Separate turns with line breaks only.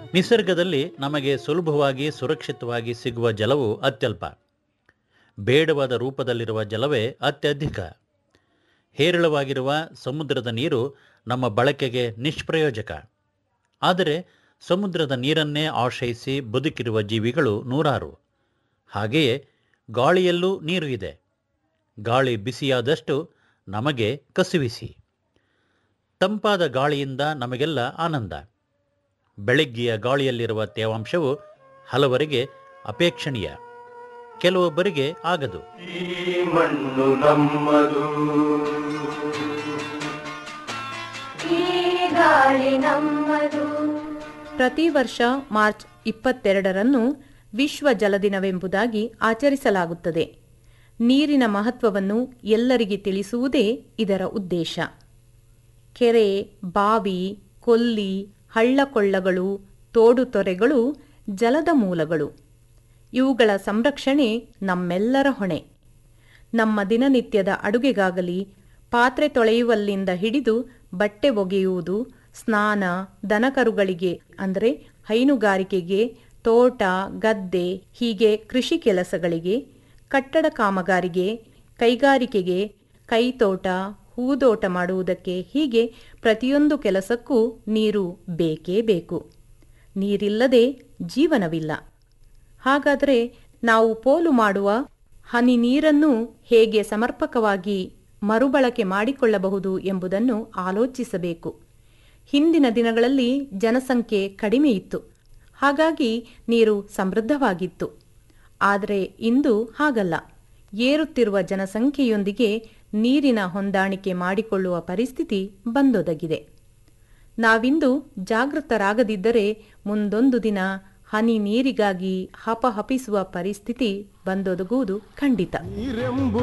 ನಿಸರ್ಗದಲ್ಲಿ ನಮಗೆ ಸುಲಭವಾಗಿ ಸುರಕ್ಷಿತವಾಗಿ ಸಿಗುವ ಜಲವು ಅತ್ಯಲ್ಪ ಬೇಡವಾದ ರೂಪದಲ್ಲಿರುವ ಜಲವೇ ಅತ್ಯಧಿಕ ಹೇರಳವಾಗಿರುವ ಸಮುದ್ರದ ನೀರು ನಮ್ಮ ಬಳಕೆಗೆ ನಿಷ್ಪ್ರಯೋಜಕ ಆದರೆ ಸಮುದ್ರದ ನೀರನ್ನೇ ಆಶ್ರಯಿಸಿ ಬದುಕಿರುವ ಜೀವಿಗಳು ನೂರಾರು ಹಾಗೆಯೇ ಗಾಳಿಯಲ್ಲೂ ನೀರು ಇದೆ ಗಾಳಿ ಬಿಸಿಯಾದಷ್ಟು ನಮಗೆ ಕಸುವಿಸಿ ತಂಪಾದ ಗಾಳಿಯಿಂದ ನಮಗೆಲ್ಲ ಆನಂದ ಬೆಳಗ್ಗೆಯ ಗಾಳಿಯಲ್ಲಿರುವ ತೇವಾಂಶವು ಹಲವರಿಗೆ ಅಪೇಕ್ಷಣೀಯ ಕೆಲವೊಬ್ಬರಿಗೆ ಆಗದು
ಈ ಮಣ್ಣು ನಮ್ಮದು
ಈ ಗಾಳಿ ನಮ್ಮದು
ಪ್ರತಿ ವರ್ಷ ಮಾರ್ಚ್ ಇಪ್ಪತ್ತೆರಡರನ್ನು ವಿಶ್ವ ಜಲ ದಿನವೆಂಬುದಾಗಿ ಆಚರಿಸಲಾಗುತ್ತದೆ ನೀರಿನ ಮಹತ್ವವನ್ನು ಎಲ್ಲರಿಗೆ ತಿಳಿಸುವುದೇ ಇದರ ಉದ್ದೇಶ ಕೆರೆ ಬಾವಿ ಕೊಲ್ಲಿ ಹಳ್ಳಕೊಳ್ಳಗಳು ತೋಡು ತೊರೆಗಳು ಜಲದ ಮೂಲಗಳು ಇವುಗಳ ಸಂರಕ್ಷಣೆ ನಮ್ಮೆಲ್ಲರ ಹೊಣೆ ನಮ್ಮ ದಿನನಿತ್ಯದ ಅಡುಗೆಗಾಗಲಿ ಪಾತ್ರೆ ತೊಳೆಯುವಲ್ಲಿಂದ ಹಿಡಿದು ಬಟ್ಟೆ ಒಗೆಯುವುದು ಸ್ನಾನ ದನಕರುಗಳಿಗೆ ಅಂದರೆ ಹೈನುಗಾರಿಕೆಗೆ ತೋಟ ಗದ್ದೆ ಹೀಗೆ ಕೃಷಿ ಕೆಲಸಗಳಿಗೆ ಕಟ್ಟಡ ಕಾಮಗಾರಿಗೆ ಕೈಗಾರಿಕೆಗೆ ಕೈತೋಟ ಹೂದೋಟ ಮಾಡುವುದಕ್ಕೆ ಹೀಗೆ ಪ್ರತಿಯೊಂದು ಕೆಲಸಕ್ಕೂ ನೀರು ಬೇಕೇ ಬೇಕು ನೀರಿಲ್ಲದೆ ಜೀವನವಿಲ್ಲ ಹಾಗಾದರೆ ನಾವು ಪೋಲು ಮಾಡುವ ಹನಿ ನೀರನ್ನು ಹೇಗೆ ಸಮರ್ಪಕವಾಗಿ ಮರುಬಳಕೆ ಮಾಡಿಕೊಳ್ಳಬಹುದು ಎಂಬುದನ್ನು ಆಲೋಚಿಸಬೇಕು ಹಿಂದಿನ ದಿನಗಳಲ್ಲಿ ಜನಸಂಖ್ಯೆ ಕಡಿಮೆ ಇತ್ತು ಹಾಗಾಗಿ ನೀರು ಸಮೃದ್ಧವಾಗಿತ್ತು ಆದರೆ ಇಂದು ಹಾಗಲ್ಲ ಏರುತ್ತಿರುವ ಜನಸಂಖ್ಯೆಯೊಂದಿಗೆ ನೀರಿನ ಹೊಂದಾಣಿಕೆ ಮಾಡಿಕೊಳ್ಳುವ ಪರಿಸ್ಥಿತಿ ಬಂದೊದಗಿದೆ ನಾವಿಂದು ಜಾಗೃತರಾಗದಿದ್ದರೆ ಮುಂದೊಂದು ದಿನ ಹನಿ ನೀರಿಗಾಗಿ ಹಪಹಪಿಸುವ ಪರಿಸ್ಥಿತಿ ಬಂದೊದಗುವುದು ಖಂಡಿತ
ನೀರೆಂಬು